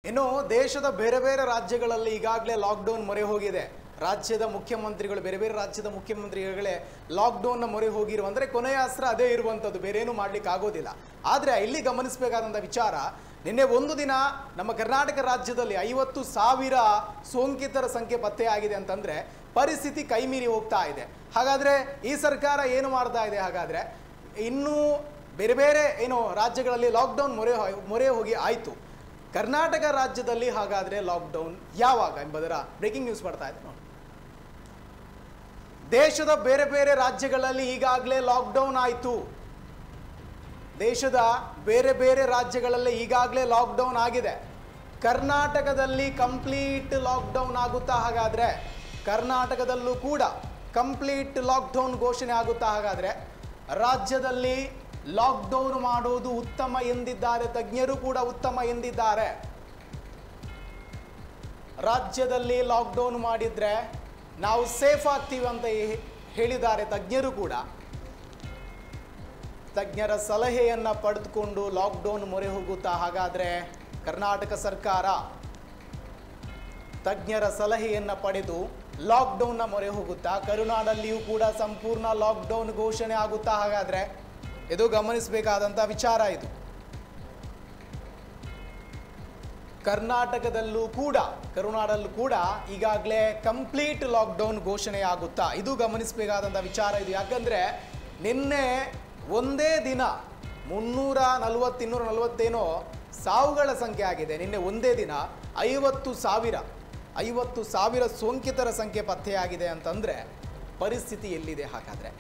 ಇನ್ನು ದೇಶದ ಬೇರೆ ಬೇರೆ ರಾಜ್ಯಗಳಲ್ಲಿ ಈಗಾಗಲೇ ಲಾಕ್ಡೌನ್ ಮೊರೆ ಹೋಗಿದೆ ರಾಜ್ಯದ ಮುಖ್ಯಮಂತ್ರಿಗಳು ಬೇರೆ ಬೇರೆ ರಾಜ್ಯದ ಮುಖ್ಯಮಂತ್ರಿಗಳೇ ಲಾಕ್ಡೌನ್ನ ಮೊರೆ ಹೋಗಿರುವ ಅಂದರೆ ಕೊನೆಯ ಅಸ್ತ್ರ ಅದೇ ಇರುವಂಥದ್ದು ಬೇರೇನು ಮಾಡ್ಲಿಕ್ಕೆ ಆಗೋದಿಲ್ಲ ಆದರೆ ಇಲ್ಲಿ ಗಮನಿಸಬೇಕಾದಂಥ ವಿಚಾರ ನಿನ್ನೆ ಒಂದು ದಿನ ನಮ್ಮ ಕರ್ನಾಟಕ ರಾಜ್ಯದಲ್ಲಿ ಐವತ್ತು ಸಾವಿರ ಸೋಂಕಿತರ ಸಂಖ್ಯೆ ಪತ್ತೆಯಾಗಿದೆ ಅಂತಂದ್ರೆ ಪರಿಸ್ಥಿತಿ ಕೈಮೀರಿ ಹೋಗ್ತಾ ಇದೆ ಹಾಗಾದ್ರೆ ಈ ಸರ್ಕಾರ ಏನು ಮಾಡ್ತಾ ಇದೆ ಹಾಗಾದ್ರೆ ಇನ್ನೂ ಬೇರೆ ಬೇರೆ ಏನು ರಾಜ್ಯಗಳಲ್ಲಿ ಲಾಕ್ಡೌನ್ ಮೊರೆ ಹೋ- ಮೊರೆ ಹೋಗಿ ಆಯಿತು ಕರ್ನಾಟಕ ರಾಜ್ಯದಲ್ಲಿ ಹಾಗಾದ್ರೆ ಲಾಕ್ಡೌನ್ ಯಾವಾಗ ಎಂಬುದರ ಬ್ರೇಕಿಂಗ್ ನ್ಯೂಸ್ ಬರ್ತಾ ಇದೆ ನೋಡಿ ದೇಶದ ಬೇರೆ ಬೇರೆ ರಾಜ್ಯಗಳಲ್ಲಿ ಈಗಾಗಲೇ ಲಾಕ್ಡೌನ್ ಆಯಿತು ದೇಶದ ಬೇರೆ ಬೇರೆ ರಾಜ್ಯಗಳಲ್ಲಿ ಈಗಾಗಲೇ ಲಾಕ್ಡೌನ್ ಆಗಿದೆ ಕರ್ನಾಟಕದಲ್ಲಿ ಕಂಪ್ಲೀಟ್ ಲಾಕ್ಡೌನ್ ಆಗುತ್ತಾ ಹಾಗಾದ್ರೆ ಕರ್ನಾಟಕದಲ್ಲೂ ಕೂಡ ಕಂಪ್ಲೀಟ್ ಲಾಕ್ಡೌನ್ ಘೋಷಣೆ ಆಗುತ್ತಾ ಹಾಗಾದ್ರೆ ರಾಜ್ಯದಲ್ಲಿ ಲಾಕ್ಡೌನ್ ಮಾಡೋದು ಉತ್ತಮ ಎಂದಿದ್ದಾರೆ ತಜ್ಞರು ಕೂಡ ಉತ್ತಮ ಎಂದಿದ್ದಾರೆ ರಾಜ್ಯದಲ್ಲಿ ಲಾಕ್ಡೌನ್ ಮಾಡಿದ್ರೆ ನಾವು ಸೇಫ್ ಆಗ್ತೀವಿ ಅಂತ ಹೇ- ಹೇಳಿದ್ದಾರೆ ತಜ್ಞರು ಕೂಡ ತಜ್ಞರ ಸಲಹೆಯನ್ನ ಪಡೆದುಕೊಂಡು ಲಾಕ್ಡೌನ್ ಮೊರೆ ಹೋಗುತ್ತಾ ಹಾಗಾದ್ರೆ ಕರ್ನಾಟಕ ಸರ್ಕಾರ ತಜ್ಞರ ಸಲಹೆಯನ್ನ ಪಡೆದು ಲಾಕ್ಡೌನ್ನ ಮೊರೆ ಹೋಗುತ್ತಾ ಕರುನಾಡಲ್ಲಿಯೂ ಕೂಡ ಸಂಪೂರ್ಣ ಲಾಕ್ಡೌನ್ ಘೋಷಣೆ ಆಗುತ್ತಾ ಹಾಗಾದ್ರೆ ಇದು ಗಮನಿಸಬೇಕಾದಂಥ ವಿಚಾರ ಇದು ಕರ್ನಾಟಕದಲ್ಲೂ ಕೂಡ ಕರುನಾಡಲ್ಲೂ ಕೂಡ ಈಗಾಗಲೇ ಕಂಪ್ಲೀಟ್ ಲಾಕ್ಡೌನ್ ಘೋಷಣೆ ಆಗುತ್ತಾ ಇದು ಗಮನಿಸಬೇಕಾದಂಥ ವಿಚಾರ ಇದು ಯಾಕಂದ್ರೆ ನಿನ್ನೆ ಒಂದೇ ದಿನ ಮುನ್ನೂರ ನಲವತ್ತು ಇನ್ನೂರ ನಲವತ್ತೇನೋ ಸಾವುಗಳ ಸಂಖ್ಯೆ ಆಗಿದೆ ನಿನ್ನೆ ಒಂದೇ ದಿನ ಐವತ್ತು ಸಾವಿರ ಐವತ್ತು ಸಾವಿರ ಸೋಂಕಿತರ ಸಂಖ್ಯೆ ಪತ್ತೆಯಾಗಿದೆ ಅಂತಂದ್ರೆ ಪರಿಸ್ಥಿತಿ ಎಲ್ಲಿದೆ ಹಾಗಾದ್ರೆ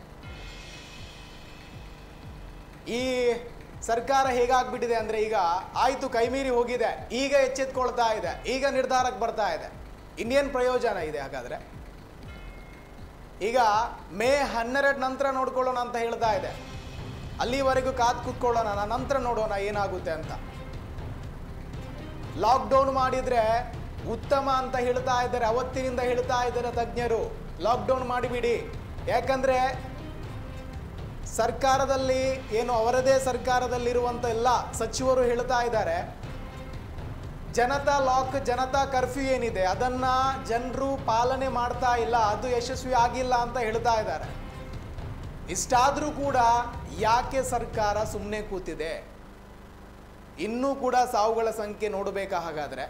ಈ ಸರ್ಕಾರ ಹೇಗಾಗ್ಬಿಟ್ಟಿದೆ ಅಂದ್ರೆ ಈಗ ಆಯ್ತು ಕೈಮೀರಿ ಹೋಗಿದೆ ಈಗ ಎಚ್ಚೆತ್ಕೊಳ್ತಾ ಇದೆ ಈಗ ನಿರ್ಧಾರಕ್ಕೆ ಬರ್ತಾ ಇದೆ ಇನ್ನೇನು ಪ್ರಯೋಜನ ಇದೆ ಹಾಗಾದ್ರೆ ಈಗ ಮೇ ಹನ್ನೆರಡು ನಂತರ ನೋಡ್ಕೊಳ್ಳೋಣ ಅಂತ ಹೇಳ್ತಾ ಇದೆ ಅಲ್ಲಿವರೆಗೂ ಕಾದ್ ಕೂತ್ಕೊಳ್ಳೋಣ ನಾ ನಂತರ ನೋಡೋಣ ಏನಾಗುತ್ತೆ ಅಂತ ಲಾಕ್ಡೌನ್ ಮಾಡಿದ್ರೆ ಉತ್ತಮ ಅಂತ ಹೇಳ್ತಾ ಇದ್ದಾರೆ ಅವತ್ತಿನಿಂದ ಹೇಳ್ತಾ ಇದ್ದಾರೆ ತಜ್ಞರು ಲಾಕ್ಡೌನ್ ಮಾಡಿಬಿಡಿ ಯಾಕಂದ್ರೆ ಸರ್ಕಾರದಲ್ಲಿ ಏನು ಅವರದೇ ಸರ್ಕಾರದಲ್ಲಿರುವಂತ ಎಲ್ಲ ಸಚಿವರು ಹೇಳ್ತಾ ಇದ್ದಾರೆ ಜನತಾ ಲಾಕ್ ಜನತಾ ಕರ್ಫ್ಯೂ ಏನಿದೆ ಅದನ್ನ ಜನರು ಪಾಲನೆ ಮಾಡ್ತಾ ಇಲ್ಲ ಅದು ಯಶಸ್ವಿ ಆಗಿಲ್ಲ ಅಂತ ಹೇಳ್ತಾ ಇದ್ದಾರೆ ಇಷ್ಟಾದ್ರೂ ಕೂಡ ಯಾಕೆ ಸರ್ಕಾರ ಸುಮ್ಮನೆ ಕೂತಿದೆ ಇನ್ನೂ ಕೂಡ ಸಾವುಗಳ ಸಂಖ್ಯೆ ನೋಡಬೇಕಾ ಹಾಗಾದ್ರೆ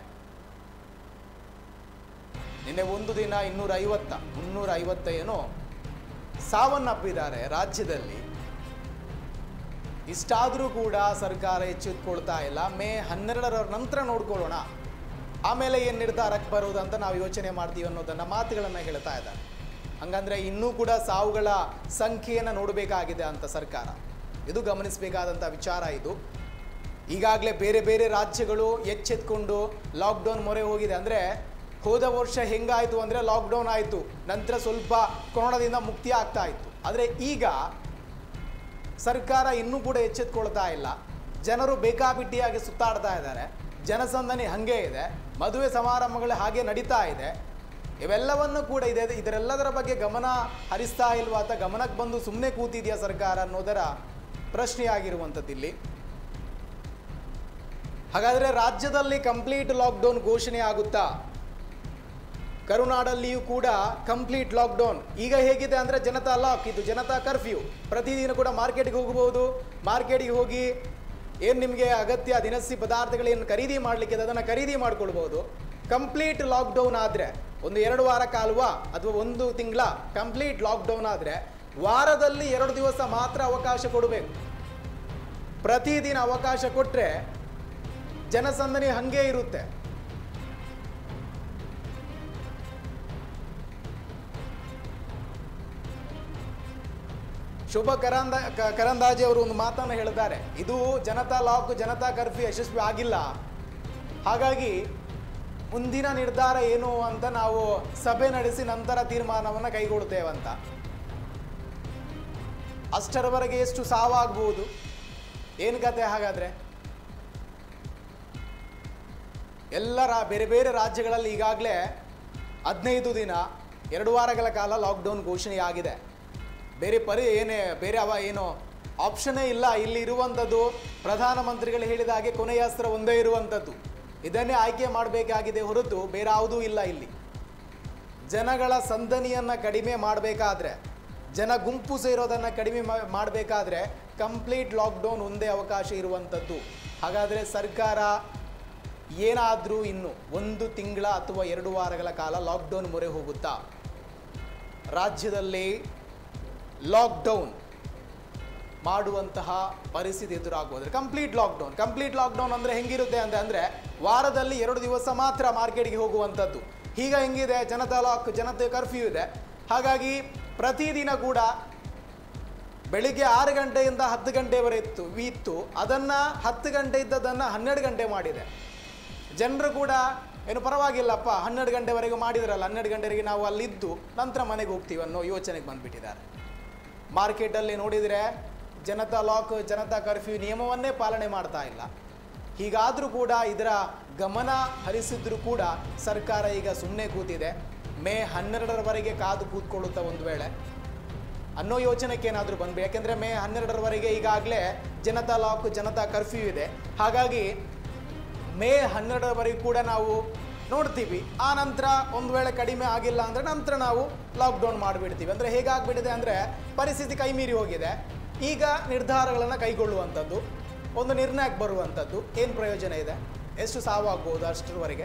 ನಿನ್ನೆ ಒಂದು ದಿನ ಇನ್ನೂರ ಐವತ್ತ ಮುನ್ನೂರ ಐವತ್ತ ಏನೋ ಸಾವನ್ನಪ್ಪಿದ್ದಾರೆ ರಾಜ್ಯದಲ್ಲಿ ಇಷ್ಟಾದರೂ ಕೂಡ ಸರ್ಕಾರ ಎಚ್ಚೆತ್ಕೊಳ್ತಾ ಇಲ್ಲ ಮೇ ಹನ್ನೆರಡರ ನಂತರ ನೋಡ್ಕೊಳ್ಳೋಣ ಆಮೇಲೆ ಏನು ನಿರ್ಧಾರಕ್ಕೆ ಬರೋದು ಅಂತ ನಾವು ಯೋಚನೆ ಮಾಡ್ತೀವಿ ಅನ್ನೋದನ್ನ ಮಾತುಗಳನ್ನು ಹೇಳ್ತಾ ಇದ್ದಾರೆ ಹಂಗಂದ್ರೆ ಇನ್ನೂ ಕೂಡ ಸಾವುಗಳ ಸಂಖ್ಯೆಯನ್ನು ನೋಡಬೇಕಾಗಿದೆ ಅಂತ ಸರ್ಕಾರ ಇದು ಗಮನಿಸಬೇಕಾದಂಥ ವಿಚಾರ ಇದು ಈಗಾಗಲೇ ಬೇರೆ ಬೇರೆ ರಾಜ್ಯಗಳು ಎಚ್ಚೆತ್ಕೊಂಡು ಲಾಕ್ಡೌನ್ ಮೊರೆ ಹೋಗಿದೆ ಅಂದರೆ ಹೋದ ವರ್ಷ ಹೆಂಗಾಯಿತು ಅಂದರೆ ಲಾಕ್ಡೌನ್ ಆಯಿತು ನಂತರ ಸ್ವಲ್ಪ ಕೊರೋನಾದಿಂದ ಮುಕ್ತಿ ಆಗ್ತಾ ಇತ್ತು ಆದರೆ ಈಗ ಸರ್ಕಾರ ಇನ್ನೂ ಕೂಡ ಎಚ್ಚೆತ್ಕೊಳ್ತಾ ಇಲ್ಲ ಜನರು ಬೇಕಾಬಿಟ್ಟಿಯಾಗಿ ಸುತ್ತಾಡ್ತಾ ಇದ್ದಾರೆ ಜನಸಂದಣಿ ಹಾಗೆ ಇದೆ ಮದುವೆ ಸಮಾರಂಭಗಳು ಹಾಗೆ ನಡೀತಾ ಇದೆ ಇವೆಲ್ಲವನ್ನು ಕೂಡ ಇದೆ ಇದರೆಲ್ಲದರ ಬಗ್ಗೆ ಗಮನ ಹರಿಸ್ತಾ ಇಲ್ವಾ ಅಥವಾ ಗಮನಕ್ಕೆ ಬಂದು ಸುಮ್ಮನೆ ಕೂತಿದೆಯಾ ಸರ್ಕಾರ ಅನ್ನೋದರ ಪ್ರಶ್ನೆಯಾಗಿರುವಂಥದ್ದು ಇಲ್ಲಿ ಹಾಗಾದರೆ ರಾಜ್ಯದಲ್ಲಿ ಕಂಪ್ಲೀಟ್ ಲಾಕ್ಡೌನ್ ಘೋಷಣೆ ಆಗುತ್ತಾ ಕರುನಾಡಲ್ಲಿಯೂ ಕೂಡ ಕಂಪ್ಲೀಟ್ ಲಾಕ್ಡೌನ್ ಈಗ ಹೇಗಿದೆ ಅಂದರೆ ಜನತಾ ಲಾಕ್ ಇದು ಜನತಾ ಕರ್ಫ್ಯೂ ಪ್ರತಿದಿನ ಕೂಡ ಮಾರ್ಕೆಟ್ಗೆ ಹೋಗಬಹುದು ಮಾರ್ಕೆಟ್ಗೆ ಹೋಗಿ ಏನು ನಿಮಗೆ ಅಗತ್ಯ ದಿನಸಿ ಪದಾರ್ಥಗಳೇನು ಖರೀದಿ ಮಾಡಲಿಕ್ಕೆ ಅದನ್ನು ಖರೀದಿ ಮಾಡ್ಕೊಳ್ಬೋದು ಕಂಪ್ಲೀಟ್ ಲಾಕ್ಡೌನ್ ಆದರೆ ಒಂದು ಎರಡು ವಾರ ಕಾಲವ ಅಥವಾ ಒಂದು ತಿಂಗಳ ಕಂಪ್ಲೀಟ್ ಲಾಕ್ಡೌನ್ ಆದರೆ ವಾರದಲ್ಲಿ ಎರಡು ದಿವಸ ಮಾತ್ರ ಅವಕಾಶ ಕೊಡಬೇಕು ಪ್ರತಿದಿನ ಅವಕಾಶ ಕೊಟ್ಟರೆ ಜನಸಂದಣಿ ಹಂಗೆ ಇರುತ್ತೆ ಶುಭ ಕರಂದ ಕ- ಕರಂದಾಜೆ ಅವರು ಒಂದು ಮಾತನ್ನು ಹೇಳಿದ್ದಾರೆ ಇದು ಜನತಾ ಲಾಕ್ ಜನತಾ ಕರ್ಫ್ಯೂ ಯಶಸ್ವಿ ಆಗಿಲ್ಲ ಹಾಗಾಗಿ ಮುಂದಿನ ನಿರ್ಧಾರ ಏನು ಅಂತ ನಾವು ಸಭೆ ನಡೆಸಿ ನಂತರ ತೀರ್ಮಾನವನ್ನು ಕೈಗೊಳ್ಳುತ್ತೇವಂತ ಅಷ್ಟರವರೆಗೆ ಎಷ್ಟು ಸಾವಾಗಬಹುದು ಏನು ಕತೆ ಹಾಗಾದ್ರೆ ಎಲ್ಲ ರಾ ಬೇರೆ ಬೇರೆ ರಾಜ್ಯಗಳಲ್ಲಿ ಈಗಾಗಲೇ ಹದಿನೈದು ದಿನ ಎರಡು ವಾರಗಳ ಕಾಲ ಲಾಕ್ಡೌನ್ ಘೋಷಣೆಯಾಗಿದೆ ಬೇರೆ ಪರಿ ಏನೇ ಬೇರೆ ಅವ ಏನು ಆಪ್ಷನ್ನೇ ಇಲ್ಲ ಇಲ್ಲಿ ಇರುವಂಥದ್ದು ಪ್ರಧಾನಮಂತ್ರಿಗಳು ಹೇಳಿದ ಹಾಗೆ ಕೊನೆಯ ಅಸ್ತ್ರ ಒಂದೇ ಇರುವಂಥದ್ದು ಇದನ್ನೇ ಆಯ್ಕೆ ಮಾಡಬೇಕಾಗಿದೆ ಹೊರತು ಬೇರೆ ಯಾವುದೂ ಇಲ್ಲ ಇಲ್ಲಿ ಜನಗಳ ಸಂದಣಿಯನ್ನು ಕಡಿಮೆ ಮಾಡಬೇಕಾದ್ರೆ ಜನ ಗುಂಪು ಸೇರೋದನ್ನು ಕಡಿಮೆ ಮಾಡಬೇಕಾದ್ರೆ ಕಂಪ್ಲೀಟ್ ಲಾಕ್ಡೌನ್ ಒಂದೇ ಅವಕಾಶ ಇರುವಂಥದ್ದು ಹಾಗಾದರೆ ಸರ್ಕಾರ ಏನಾದರೂ ಇನ್ನು ಒಂದು ತಿಂಗಳ ಅಥವಾ ಎರಡು ವಾರಗಳ ಕಾಲ ಲಾಕ್ಡೌನ್ ಮೊರೆ ಹೋಗುತ್ತಾ ರಾಜ್ಯದಲ್ಲಿ ಲಾಕ್ಡೌನ್ ಮಾಡುವಂತಹ ಪರಿಸ್ಥಿತಿ ಎದುರಾಗುವುದ್ರೆ ಕಂಪ್ಲೀಟ್ ಲಾಕ್ಡೌನ್ ಕಂಪ್ಲೀಟ್ ಲಾಕ್ಡೌನ್ ಅಂದರೆ ಹೆಂಗಿರುತ್ತೆ ಅಂತ ಅಂದರೆ ವಾರದಲ್ಲಿ ಎರಡು ದಿವಸ ಮಾತ್ರ ಮಾರ್ಕೆಟ್ಗೆ ಹೋಗುವಂಥದ್ದು ಈಗ ಹೆಂಗಿದೆ ಜನತಾ ಲಾಕ್ ಜನತೆ ಕರ್ಫ್ಯೂ ಇದೆ ಹಾಗಾಗಿ ಪ್ರತಿದಿನ ಕೂಡ ಬೆಳಿಗ್ಗೆ ಆರು ಗಂಟೆಯಿಂದ ಹತ್ತು ಗಂಟೆವರೆಗೆ ಇತ್ತು ಇತ್ತು ಅದನ್ನು ಹತ್ತು ಗಂಟೆ ಇದ್ದದನ್ನು ಹನ್ನೆರಡು ಗಂಟೆ ಮಾಡಿದೆ ಜನರು ಕೂಡ ಏನು ಪರವಾಗಿಲ್ಲಪ್ಪ ಹನ್ನೆರಡು ಗಂಟೆವರೆಗೂ ಮಾಡಿದ್ರಲ್ಲ ಹನ್ನೆರಡು ಗಂಟೆವರೆಗೆ ನಾವು ಅಲ್ಲಿದ್ದು ನಂತರ ಮನೆಗೆ ಹೋಗ್ತೀವಿ ಅನ್ನೋ ಯೋಚನೆಗೆ ಬಂದುಬಿಟ್ಟಿದ್ದಾರೆ ಮಾರ್ಕೆಟಲ್ಲಿ ನೋಡಿದರೆ ಜನತಾ ಲಾಕ್ ಜನತಾ ಕರ್ಫ್ಯೂ ನಿಯಮವನ್ನೇ ಪಾಲನೆ ಮಾಡ್ತಾ ಇಲ್ಲ ಹೀಗಾದರೂ ಕೂಡ ಇದರ ಗಮನ ಹರಿಸಿದ್ರೂ ಕೂಡ ಸರ್ಕಾರ ಈಗ ಸುಮ್ಮನೆ ಕೂತಿದೆ ಮೇ ಹನ್ನೆರಡರವರೆಗೆ ಕಾದು ಕೂತ್ಕೊಳ್ಳುತ್ತಾ ಒಂದು ವೇಳೆ ಅನ್ನೋ ಯೋಚನೆಗೆ ಏನಾದರೂ ಬಂದ್ವಿ ಯಾಕೆಂದರೆ ಮೇ ಹನ್ನೆರಡರವರೆಗೆ ಈಗಾಗಲೇ ಜನತಾ ಲಾಕ್ ಜನತಾ ಕರ್ಫ್ಯೂ ಇದೆ ಹಾಗಾಗಿ ಮೇ ಹನ್ನೆರಡರವರೆಗೆ ಕೂಡ ನಾವು ನೋಡ್ತೀವಿ ಆ ನಂತರ ಒಂದು ವೇಳೆ ಕಡಿಮೆ ಆಗಿಲ್ಲ ಅಂದರೆ ನಂತರ ನಾವು ಲಾಕ್ಡೌನ್ ಮಾಡಿಬಿಡ್ತೀವಿ ಅಂದರೆ ಹೇಗಾಗ್ಬಿಟ್ಟಿದೆ ಅಂದರೆ ಪರಿಸ್ಥಿತಿ ಕೈ ಮೀರಿ ಹೋಗಿದೆ ಈಗ ನಿರ್ಧಾರಗಳನ್ನು ಕೈಗೊಳ್ಳುವಂಥದ್ದು ಒಂದು ನಿರ್ಣಯಕ್ಕೆ ಬರುವಂಥದ್ದು ಏನು ಪ್ರಯೋಜನ ಇದೆ ಎಷ್ಟು ಸಾವಾಗ್ಬೋದು ಅಷ್ಟರವರೆಗೆ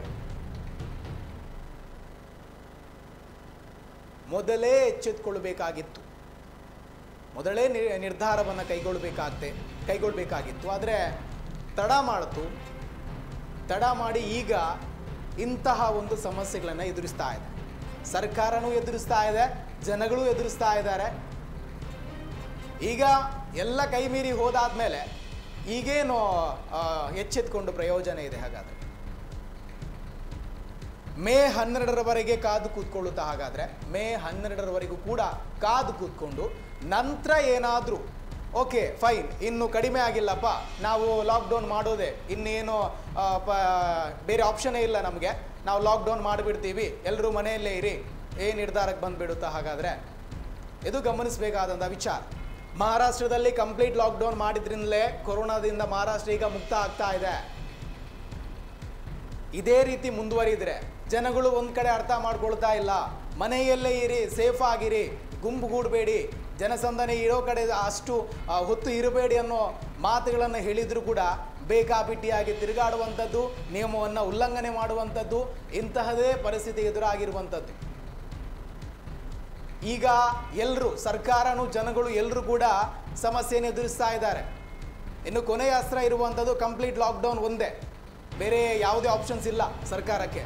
ಮೊದಲೇ ಎಚ್ಚೆತ್ತುಕೊಳ್ಬೇಕಾಗಿತ್ತು ಮೊದಲೇ ನಿ ನಿರ್ಧಾರವನ್ನು ಕೈಗೊಳ್ಳಬೇಕಾಗ್ತೆ ಕೈಗೊಳ್ಳಬೇಕಾಗಿತ್ತು ಆದರೆ ತಡ ಮಾಡ್ತು ತಡ ಮಾಡಿ ಈಗ ಇಂತಹ ಒಂದು ಸಮಸ್ಯೆಗಳನ್ನು ಎದುರಿಸ್ತಾ ಇದೆ ಸರ್ಕಾರನೂ ಎದುರಿಸ್ತಾ ಇದೆ ಜನಗಳು ಎದುರಿಸ್ತಾ ಇದ್ದಾರೆ ಈಗ ಎಲ್ಲ ಕೈ ಮೀರಿ ಹೋದಾದ್ಮೇಲೆ ಈಗೇನು ಆ, ಎಚ್ಚೆತ್ಕೊಂಡು ಪ್ರಯೋಜನ ಇದೆ ಹಾಗಾದರೆ ಮೇ ಹನ್ನೆರಡರವರೆಗೆ ಕಾದು ಕೂತ್ಕೊಳ್ಳುತ್ತಾ ಹಾಗಾದರೆ ಮೇ ಹನ್ನೆರಡರವರೆಗೂ ಕೂಡ ಕಾದು ಕೂತ್ಕೊಂಡು ನಂತರ ಏನಾದರೂ ಓಕೆ ಫೈನ್ ಇನ್ನು ಕಡಿಮೆ ಆಗಿಲ್ಲಪ್ಪ ನಾವು ಲಾಕ್ಡೌನ್ ಮಾಡೋದೆ ಇನ್ನೇನು ಆ, ಪ ಬೇರೆ ಆಪ್ಷನೇ ಇಲ್ಲ ನಮಗೆ ನಾವು ಲಾಕ್ಡೌನ್ ಮಾಡಿಬಿಡ್ತೀವಿ ಎಲ್ಲರೂ ಮನೆಯಲ್ಲೇ ಇರಿ ಏ ನಿರ್ಧಾರಕ್ಕೆ ಬಂದುಬಿಡುತ್ತಾ ಹಾಗಾದರೆ ಇದು ಗಮನಿಸಬೇಕಾದಂಥ ವಿಚಾರ ಮಹಾರಾಷ್ಟ್ರದಲ್ಲಿ ಕಂಪ್ಲೀಟ್ ಲಾಕ್ಡೌನ್ ಮಾಡಿದ್ರಿಂದಲೇ ಕೊರೋನಾದಿಂದ ಮಹಾರಾಷ್ಟ್ರ ಈಗ ಮುಕ್ತ ಆಗ್ತಾ ಇದೆ ಇದೇ ರೀತಿ ಮುಂದುವರಿದ್ರೆ ಜನಗಳು ಒಂದ್ ಕಡೆ ಅರ್ಥ ಮಾಡ್ಕೊಳ್ತಾ ಇಲ್ಲ ಮನೆಯಲ್ಲೇ ಇರಿ ಸೇಫ್ ಆಗಿರಿ ಗುಂಪುಗೂಡಬೇಡಿ ಜನಸಂದಣಿ ಇರೋ ಕಡೆ ಅಷ್ಟು ಆ, ಹೊತ್ತು ಇರಬೇಡಿ ಅನ್ನೋ ಮಾತುಗಳನ್ನು ಹೇಳಿದ್ರು ಕೂಡ ಬೇಕಾಬಿಟ್ಟಿಯಾಗಿ ತಿರುಗಾಡುವಂಥದ್ದು ನಿಯಮವನ್ನು ಉಲ್ಲಂಘನೆ ಮಾಡುವಂಥದ್ದು ಇಂತಹದೇ ಪರಿಸ್ಥಿತಿ ಎದುರಾಗಿರುವಂಥದ್ದು ಈಗ ಎಲ್ಲರೂ ಸರ್ಕಾರನೂ ಜನಗಳು ಎಲ್ಲರೂ ಕೂಡ ಸಮಸ್ಯೆಯನ್ನು ಎದುರಿಸ್ತಾ ಇದ್ದಾರೆ ಇನ್ನು ಕೊನೆಯ ಅಸ್ತ್ರ ಇರುವಂಥದ್ದು ಕಂಪ್ಲೀಟ್ ಲಾಕ್ಡೌನ್ ಒಂದೇ ಬೇರೆ ಯಾವುದೇ ಆಪ್ಷನ್ಸ್ ಇಲ್ಲ ಸರ್ಕಾರಕ್ಕೆ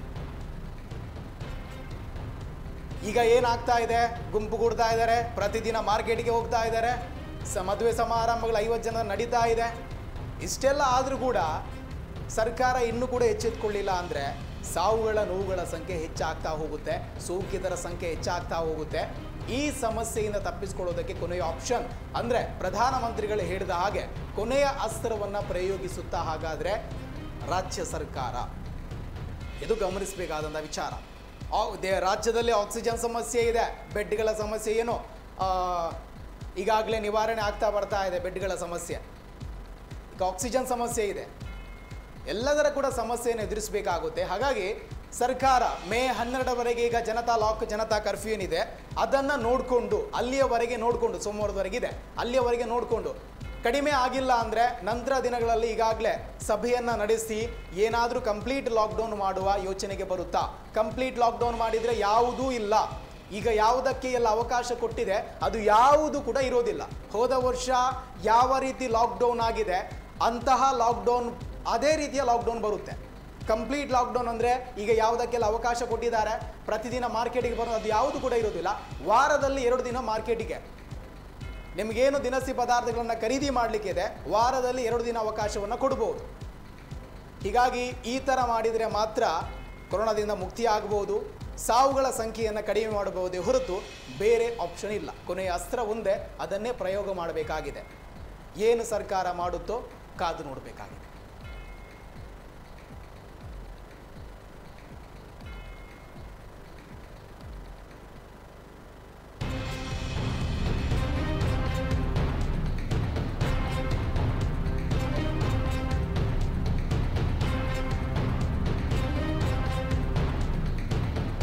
ಈಗ ಏನಾಗ್ತಾ ಇದೆ ಗುಂಪುಗೂಡ್ತಾ ಇದ್ದಾರೆ ಪ್ರತಿದಿನ ಮಾರ್ಕೆಟ್ಗೆ ಹೋಗ್ತಾ ಇದ್ದಾರೆ ಸ ಮದುವೆ ಸಮಾರಂಭಗಳು ಐವತ್ತು ಜನ ನಡೀತಾ ಇದೆ ಇಷ್ಟೆಲ್ಲ ಆದರೂ ಕೂಡ ಸರ್ಕಾರ ಇನ್ನೂ ಕೂಡ ಎಚ್ಚೆತ್ಕೊಳ್ಳಿಲ್ಲ ಅಂದರೆ ಸಾವುಗಳ ನೋವುಗಳ ಸಂಖ್ಯೆ ಹೆಚ್ಚಾಗ್ತಾ ಹೋಗುತ್ತೆ ಸೋಂಕಿತರ ಸಂಖ್ಯೆ ಹೆಚ್ಚಾಗ್ತಾ ಹೋಗುತ್ತೆ ಈ ಸಮಸ್ಯೆಯಿಂದ ತಪ್ಪಿಸ್ಕೊಳ್ಳೋದಕ್ಕೆ ಕೊನೆಯ ಆಪ್ಷನ್ ಅಂದರೆ ಪ್ರಧಾನಮಂತ್ರಿಗಳು ಹೇಳಿದ ಹಾಗೆ ಕೊನೆಯ ಅಸ್ತ್ರವನ್ನು ಪ್ರಯೋಗಿಸುತ್ತಾ ಹಾಗಾದರೆ ರಾಜ್ಯ ಸರ್ಕಾರ ಇದು ಗಮನಿಸಬೇಕಾದಂಥ ವಿಚಾರ ಆ- ದೇ- ರಾಜ್ಯದಲ್ಲಿ ಆಕ್ಸಿಜನ್ ಸಮಸ್ಯೆ ಇದೆ ಬೆಡ್ಗಳ ಸಮಸ್ಯೆ ಏನು ಈಗಾಗಲೇ ನಿವಾರಣೆ ಆಗ್ತಾ ಬರ್ತಾ ಇದೆ ಬೆಡ್ಗಳ ಸಮಸ್ಯೆ ಈಗ ಆಕ್ಸಿಜನ್ ಸಮಸ್ಯೆ ಇದೆ ಎಲ್ಲದರ ಕೂಡ ಸಮಸ್ಯೆಯನ್ನು ಎದುರಿಸಬೇಕಾಗುತ್ತೆ ಹಾಗಾಗಿ ಸರ್ಕಾರ ಮೇ ಹನ್ನೆರಡರವರೆಗೆ ಈಗ ಜನತಾ ಲಾಕ್ ಜನತಾ ಕರ್ಫ್ಯೂ ಏನಿದೆ ಅದನ್ನು ನೋಡಿಕೊಂಡು ಅಲ್ಲಿಯವರೆಗೆ ನೋಡಿಕೊಂಡು ಸೋಮವಾರದವರೆಗೆ ಇದೆ ಅಲ್ಲಿಯವರೆಗೆ ನೋಡಿಕೊಂಡು ಕಡಿಮೆ ಆಗಿಲ್ಲ ಅಂದರೆ ನಂತರ ದಿನಗಳಲ್ಲಿ ಈಗಾಗಲೇ ಸಭೆಯನ್ನು ನಡೆಸಿ ಏನಾದರೂ ಕಂಪ್ಲೀಟ್ ಲಾಕ್ಡೌನ್ ಮಾಡುವ ಯೋಚನೆಗೆ ಬರುತ್ತಾ ಕಂಪ್ಲೀಟ್ ಲಾಕ್ಡೌನ್ ಮಾಡಿದರೆ ಯಾವುದೂ ಇಲ್ಲ ಈಗ ಯಾವುದಕ್ಕೆ ಎಲ್ಲ ಅವಕಾಶ ಕೊಟ್ಟಿದೆ ಅದು ಯಾವುದು ಕೂಡ ಇರೋದಿಲ್ಲ ಹೋದ ವರ್ಷ ಯಾವ ರೀತಿ ಲಾಕ್ಡೌನ್ ಆಗಿದೆ ಅಂತಹ ಲಾಕ್ಡೌನ್ ಅದೇ ರೀತಿಯ ಲಾಕ್ಡೌನ್ ಬರುತ್ತೆ ಕಂಪ್ಲೀಟ್ ಲಾಕ್ಡೌನ್ ಅಂದರೆ ಈಗ ಯಾವುದಕ್ಕೆಲ್ಲ ಅವಕಾಶ ಕೊಟ್ಟಿದ್ದಾರೆ ಪ್ರತಿದಿನ ಮಾರ್ಕೆಟಿಗೆ ಬರೋದು ಅದು ಯಾವುದು ಕೂಡ ಇರೋದಿಲ್ಲ ವಾರದಲ್ಲಿ ಎರಡು ದಿನ ಮಾರ್ಕೆಟಿಗೆ ನಿಮಗೇನು ದಿನಸಿ ಪದಾರ್ಥಗಳನ್ನು ಖರೀದಿ ಮಾಡಲಿಕ್ಕಿದೆ ವಾರದಲ್ಲಿ ಎರಡು ದಿನ ಅವಕಾಶವನ್ನು ಕೊಡ್ಬೋದು ಹೀಗಾಗಿ ಈ ಥರ ಮಾಡಿದರೆ ಮಾತ್ರ ಕೊರೋನಾದಿಂದ ಮುಕ್ತಿ ಆಗಬಹುದು ಸಾವುಗಳ ಸಂಖ್ಯೆಯನ್ನು ಕಡಿಮೆ ಮಾಡಬಹುದೇ ಹೊರತು ಬೇರೆ ಆಪ್ಷನ್ ಇಲ್ಲ ಕೊನೆಯ ಅಸ್ತ್ರ ಒಂದೇ ಅದನ್ನೇ ಪ್ರಯೋಗ ಮಾಡಬೇಕಾಗಿದೆ ಏನು ಸರ್ಕಾರ ಮಾಡುತ್ತೋ ಕಾದು ನೋಡಬೇಕಾಗಿದೆ